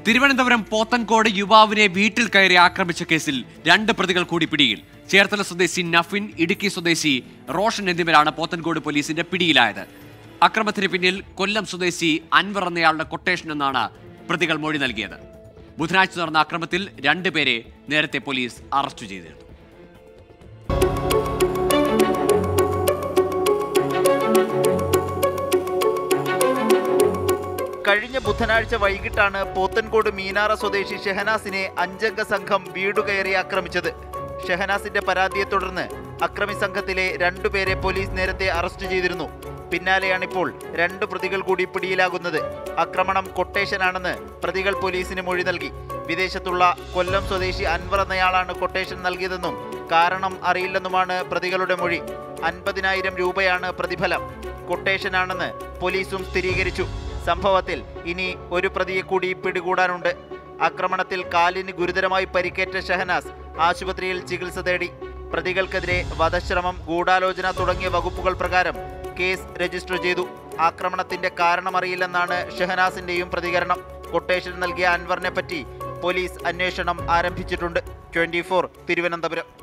തിരുവനന്തപുരം പോത്തൻകോട് യുവാവിനെ വീട്ടിൽ കയറി ആക്രമിച്ച കേസിൽ രണ്ട് പ്രതികൾ കൂടി പിടിയിൽ ചേർത്തല സ്വദേശി നഫിൻ ഇടുക്കി സ്വദേശി റോഷൻ എന്നിവരാണ് പോത്തൻകോട് പോലീസിന്റെ പിടിയിലായത് അക്രമത്തിന് പിന്നിൽ കൊല്ലം സ്വദേശി അൻവർ എന്നയാളുടെ കൊട്ടേഷൻ എന്നാണ് പ്രതികൾ മൊഴി നൽകിയത് ബുധനാഴ്ച നടന്ന അക്രമത്തിൽ രണ്ടുപേരെ നേരത്തെ പോലീസ് അറസ്റ്റ് ചെയ്തിരുന്നു കഴിഞ്ഞ ബുധനാഴ്ച വൈകിട്ടാണ് പോത്തൻകോട് മീനാറ സ്വദേശി ഷെഹനാസിനെ അഞ്ചംഗ സംഘം വീടുകയറി ആക്രമിച്ചത് ഷെഹനാസിന്റെ പരാതിയെ തുടർന്ന് അക്രമി സംഘത്തിലെ രണ്ടുപേരെ പോലീസ് നേരത്തെ അറസ്റ്റ് ചെയ്തിരുന്നു പിന്നാലെയാണിപ്പോൾ രണ്ട് പ്രതികൾ കൂടി പിടിയിലാകുന്നത് ആക്രമണം കൊട്ടേഷനാണെന്ന് പ്രതികൾ പോലീസിന് മൊഴി നൽകി വിദേശത്തുള്ള കൊല്ലം സ്വദേശി അൻവർ എന്നയാളാണ് കൊട്ടേഷൻ നൽകിയതെന്നും കാരണം അറിയില്ലെന്നുമാണ് പ്രതികളുടെ മൊഴി അൻപതിനായിരം രൂപയാണ് പ്രതിഫലം കൊട്ടേഷനാണെന്ന് പോലീസും സ്ഥിരീകരിച്ചു സംഭവത്തിൽ ഇനി ഒരു പ്രതിയെ കൂടി പിടികൂടാനുണ്ട് ആക്രമണത്തിൽ കാലിന് ഗുരുതരമായി പരിക്കേറ്റ ഷഹനാസ് ആശുപത്രിയിൽ ചികിത്സ തേടി പ്രതികൾക്കെതിരെ വധശ്രമം ഗൂഢാലോചന തുടങ്ങിയ വകുപ്പുകൾ പ്രകാരം കേസ് രജിസ്റ്റർ ചെയ്തു ആക്രമണത്തിന്റെ കാരണമറിയില്ലെന്നാണ് ഷഹനാസിന്റെയും പ്രതികരണം കൊട്ടേഷൻ നൽകിയ അൻവറിനെ പറ്റി പോലീസ് അന്വേഷണം ആരംഭിച്ചിട്ടുണ്ട് ട്വന്റി തിരുവനന്തപുരം